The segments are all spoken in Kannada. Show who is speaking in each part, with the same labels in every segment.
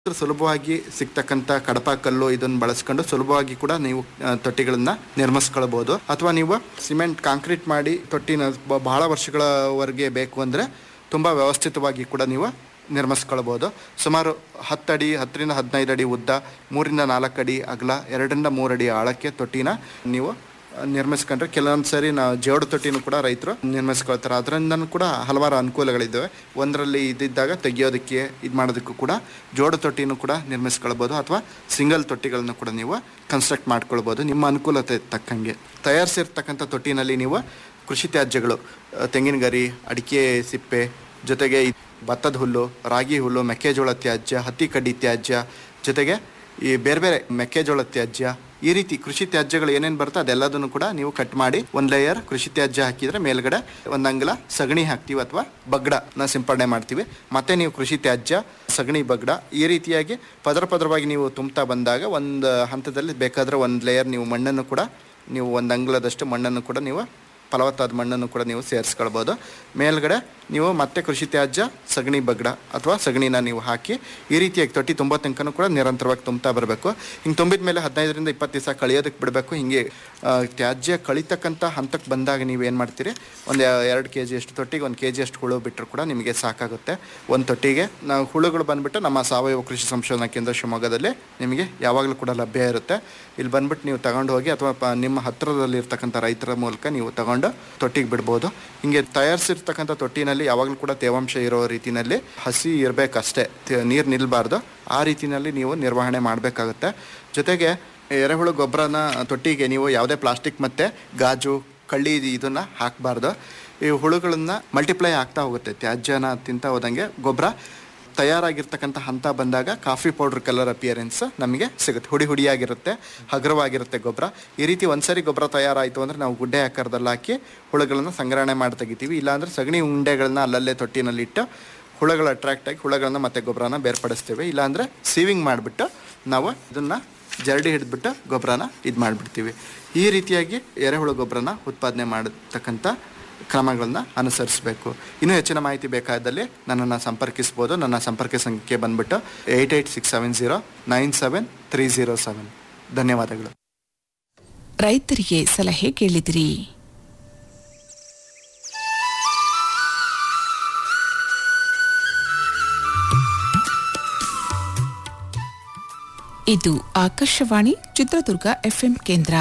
Speaker 1: ಸುಲಭವಾಗಿ ಸಿಗ್ತಕ್ಕಂಥ ಕಡಪ ಕಲ್ಲು ಇದನ್ನು ಬಳಸ್ಕೊಂಡು ಸುಲಭವಾಗಿ ಕೂಡ ನೀವು ಆ, ತೊಟ್ಟಿಗಳನ್ನ ನಿರ್ಮಿಸ್ಕೊಳ್ಬಹುದು ಅಥವಾ ನೀವು ಸಿಮೆಂಟ್ ಕಾಂಕ್ರೀಟ್ ಮಾಡಿ ತೊಟ್ಟಿನ ಬ- ಬಹಳ ವರ್ಷಗಳವರೆಗೆ ಬೇಕು ಅಂದರೆ ತುಂಬ ವ್ಯವಸ್ಥಿತವಾಗಿ ಕೂಡ ನೀವು ನಿರ್ಮಿಸ್ಕೊಳ್ಬೋದು ಸುಮಾರು ಹತ್ತಡಿ ಹತ್ತರಿಂದ ಹದಿನೈದು ಅಡಿ ಉದ್ದ ಮೂರಿಂದ ನಾಲ್ಕು ಅಡಿ ಅಗಲ ಎರಡರಿಂದ ಮೂರು ಅಡಿ ಆಳಕ್ಕೆ ತೊಟ್ಟಿನ ನೀವು ನಿರ್ಮಿಸ್ಕೊಂಡ್ರೆ ಕೆಲವೊಂದು ಸರಿ ನಾವು ಜೋಡು ತೊಟ್ಟಿನೂ ಕೂಡ ರೈತರು ನಿರ್ಮಿಸ್ಕೊಳ್ತಾರೆ ಅದರಿಂದನೂ ಕೂಡ ಹಲವಾರು ಅನುಕೂಲಗಳಿದ್ದಾವೆ ಒಂದರಲ್ಲಿ ಇದ್ದಿದ್ದಾಗ ತೆಗಿಯೋದಕ್ಕೆ ಇದು ಮಾಡೋದಕ್ಕೂ ಕೂಡ ಜೋಡು ತೊಟ್ಟಿನೂ ಕೂಡ ನಿರ್ಮಿಸ್ಕೊಳ್ಬೋದು ಅಥವಾ ಸಿಂಗಲ್ ತೊಟ್ಟಿಗಳನ್ನು ಕೂಡ ನೀವು ಕನ್ಸ್ಟ್ರಕ್ಟ್ ಮಾಡ್ಕೊಳ್ಬೋದು ನಿಮ್ಮ ಅನುಕೂಲತೆ ತಕ್ಕಂಗೆ ತಯಾರಿಸಿರ್ತಕ್ಕಂಥ ತೊಟ್ಟಿನಲ್ಲಿ ನೀವು ಕೃಷಿ ತ್ಯಾಜ್ಯಗಳು ಆ, ತೆಂಗಿನ ಗರಿ ಅಡಿಕೆ ಸಿಪ್ಪೆ ಜೊತೆಗೆ ಈ ಭತ್ತದ ಹುಲ್ಲು ರಾಗಿ ಹುಲ್ಲು ಮೆಕ್ಕೆಜೋಳ ತ್ಯಾಜ್ಯ ಹತ್ತಿ ಕಡ್ಡಿ ತ್ಯಾಜ್ಯ ಜೊತೆಗೆ ಈ ಬೇರೆ ಬೇರೆ ಮೆಕ್ಕೆಜೋಳ ತ್ಯಾಜ್ಯ ಈ ರೀತಿ ಕೃಷಿ ತ್ಯಾಜ್ಯಗಳು ಏನೇನು ಬರುತ್ತೋ ಅದೆಲ್ಲದನ್ನು ಕೂಡ ನೀವು ಕಟ್ ಮಾಡಿ ಒಂದು ಲೇಯರ್ ಕೃಷಿ ತ್ಯಾಜ್ಯ ಹಾಕಿದ್ರೆ ಮೇಲ್ಗಡೆ ಒಂದು ಅಂಗಲ ಸಗಣಿ ಹಾಕ್ತೀವಿ ಅಥವಾ ಬಗ್ಗಡನ ಸಿಂಪಡಣೆ ಮಾಡ್ತೀವಿ ಮತ್ತೆ ನೀವು ಕೃಷಿ ತ್ಯಾಜ್ಯ ಸಗಣಿ ಬಗ್ಗಡ ಈ ರೀತಿಯಾಗಿ ಪದರ ಪದರವಾಗಿ ನೀವು ತುಂಬ್ತಾ ಬಂದಾಗ ಒಂದು ಹಂತದಲ್ಲಿ ಬೇಕಾದರೆ ಒಂದು ಲೇಯರ್ ನೀವು ಮಣ್ಣನ್ನು ಕೂಡ ನೀವು ಒಂದು ಅಂಗ್ಲದಷ್ಟು ಮಣ್ಣನ್ನು ಕೂಡ ನೀವು ಫಲವತ್ತಾದ ಮಣ್ಣನ್ನು ಕೂಡ ನೀವು ಸೇರಿಸ್ಕೊಳ್ಬೋದು ಮೇಲ್ಗಡೆ ನೀವು ಮತ್ತೆ ಕೃಷಿ ತ್ಯಾಜ್ಯ ಸಗಣಿ ಬಗ್ಗಡ ಅಥವಾ ಸಗಣಿನ ನೀವು ಹಾಕಿ ಈ ರೀತಿಯಾಗಿ ತೊಟ್ಟಿ ತುಂಬೋ ತನಕನೂ ಕೂಡ ನಿರಂತರವಾಗಿ ತುಂಬ್ತಾ ಬರಬೇಕು ಹಿಂಗೆ ತುಂಬಿದ ಮೇಲೆ ಹದಿನೈದರಿಂದ ಇಪ್ಪತ್ತು ದಿವಸ ಕಳಿಯೋದಕ್ಕೆ ಬಿಡಬೇಕು ಹಿಂಗೆ ಆ, ತ್ಯಾಜ್ಯ ಕಳಿತಕ್ಕಂಥ ಹಂತಕ್ಕೆ ಬಂದಾಗ ನೀವು ಏನು ಮಾಡ್ತೀರಿ ಒಂದು ಎರಡು ಕೆ ಜಿ ಅಷ್ಟು ತೊಟ್ಟಿಗೆ ಒಂದು ಕೆ ಜಿ ಅಷ್ಟು ಹುಳು ಬಿಟ್ಟರು ಕೂಡ ನಿಮಗೆ ಸಾಕಾಗುತ್ತೆ ಒಂದು ತೊಟ್ಟಿಗೆ ನಾವು ಹುಳುಗಳು ಬಂದುಬಿಟ್ಟು ನಮ್ಮ ಸಾವಯವ ಕೃಷಿ ಸಂಶೋಧನಾ ಕೇಂದ್ರ ಶಿವಮೊಗ್ಗದಲ್ಲಿ ನಿಮಗೆ ಯಾವಾಗಲೂ ಕೂಡ ಲಭ್ಯ ಇರುತ್ತೆ ಇಲ್ಲಿ ಬಂದ್ಬಿಟ್ಟು ನೀವು ತಗೊಂಡು ಹೋಗಿ ಅಥವಾ ಪ- ನಿಮ್ಮ ಹತ್ತಿರದಲ್ಲಿ ಇರ್ತಕ್ಕಂಥ ರೈತರ ಮೂಲಕ ನೀವು ತಗೊಂಡು ತೊಟ್ಟಿಗೆ ಬಿಡ್ಬೋದು ಹಿಂಗೆ ತಯಾರಿಸಿರ್ತಕ್ಕಂಥ ತೊಟ್ಟಿನಲ್ಲಿ ಯಾವಾಗಲೂ ಕೂಡ ತೇವಾಂಶ ಇರೋ ರೀತಿನಲ್ಲಿ ಹಸಿ ಇರಬೇಕಷ್ಟೇ ನೀರು ನಿಲ್ಲಬಾರ್ದು ಆ ರೀತಿನಲ್ಲಿ ನೀವು ನಿರ್ವಹಣೆ ಮಾಡಬೇಕಾಗುತ್ತೆ ಜೊತೆಗೆ ಎರೆಹುಳು ಗೊಬ್ಬರನ ತೊಟ್ಟಿಗೆ ನೀವು ಯಾವುದೇ ಪ್ಲಾಸ್ಟಿಕ್ ಮತ್ತು ಗಾಜು ಕಳ್ಳಿ ಇದನ್ನು ಹಾಕಬಾರ್ದು ಈ ಹುಳುಗಳನ್ನು ಮಲ್ಟಿಪ್ಲೈ ಆಗ್ತಾ ಹೋಗುತ್ತೆ ತ್ಯಾಜ್ಯನ ತಿಂತಾ ಹೋದಂಗೆ ಗೊಬ್ಬರ ತಯಾರಾಗಿರ್ತಕ್ಕಂಥ ಹಂತ ಬಂದಾಗ ಕಾಫಿ ಪೌಡರ್ ಕಲರ್ ಅಪಿಯರೆನ್ಸ್ ನಮಗೆ ಸಿಗುತ್ತೆ ಹುಡಿ ಹುಡಿಯಾಗಿರುತ್ತೆ ಹಗುರವಾಗಿರುತ್ತೆ ಗೊಬ್ಬರ ಈ ರೀತಿ ಒಂದ್ಸರಿ ಗೊಬ್ಬರ ತಯಾರಾಯಿತು ಅಂದರೆ ನಾವು ಗುಡ್ಡೆ ಆಕಾರದಲ್ಲಿ ಹಾಕಿ ಹುಳುಗಳನ್ನು ಸಂಗ್ರಹಣೆ ಮಾಡಿ ತೆಗಿತೀವಿ ಇಲ್ಲಾಂದರೆ ಸಗಣಿ ಉಂಡೆಗಳನ್ನ ಅಲ್ಲಲ್ಲೇ ತೊಟ್ಟಿನಲ್ಲಿಟ್ಟು ಹುಳುಗಳು ಅಟ್ರಾಕ್ಟ್ ಆಗಿ ಹುಳುಗಳನ್ನ ಮತ್ತೆ ಗೊಬ್ಬರನ ಬೇರ್ಪಡಿಸ್ತೇವೆ ಇಲ್ಲಾಂದರೆ ಸೀವಿಂಗ್ ಮಾಡಿಬಿಟ್ಟು ನಾವು ಇದನ್ನು ಜರಡಿ ಹಿಡಿದ್ಬಿಟ್ಟು ಗೊಬ್ಬರನ ಇದು ಮಾಡಿಬಿಡ್ತೀವಿ ಈ ರೀತಿಯಾಗಿ ಎರೆಹುಳು ಗೊಬ್ಬರನ ಉತ್ಪಾದನೆ ಮಾಡತಕ್ಕಂಥ ಕ್ರಮಗಳನ್ನು ಅನುಸರಿಸಬೇಕು ಇನ್ನೂ ಹೆಚ್ಚಿನ ಮಾಹಿತಿ ಬೇಕಾದಲ್ಲಿ ನನ್ನನ್ನು ಸಂಪರ್ಕಿಸ್ಬೋದು ನನ್ನ ಸಂಪರ್ಕ ಸಂಖ್ಯೆ ಬಂದ್ಬಿಟ್ಟು eight eight six seven zero nine seven three zero seven ಧನ್ಯವಾದಗಳು
Speaker 2: ರೈತರಿಗೆ ಸಲಹೆ ಕೇಳಿದಿರಿ ಇದು ಆಕಾಶವಾಣಿ ಚಿತ್ರದುರ್ಗ ಎಫ್ಎಂ ಕೇಂದ್ರ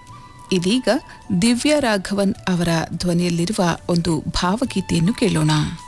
Speaker 2: ಇದೀಗ ದಿವ್ಯಾ ರಾಘವನ್ ಅವರ ಧ್ವನಿಯಲ್ಲಿರುವ ಒಂದು ಭಾವಗೀತೆಯನ್ನು ಕೇಳೋಣ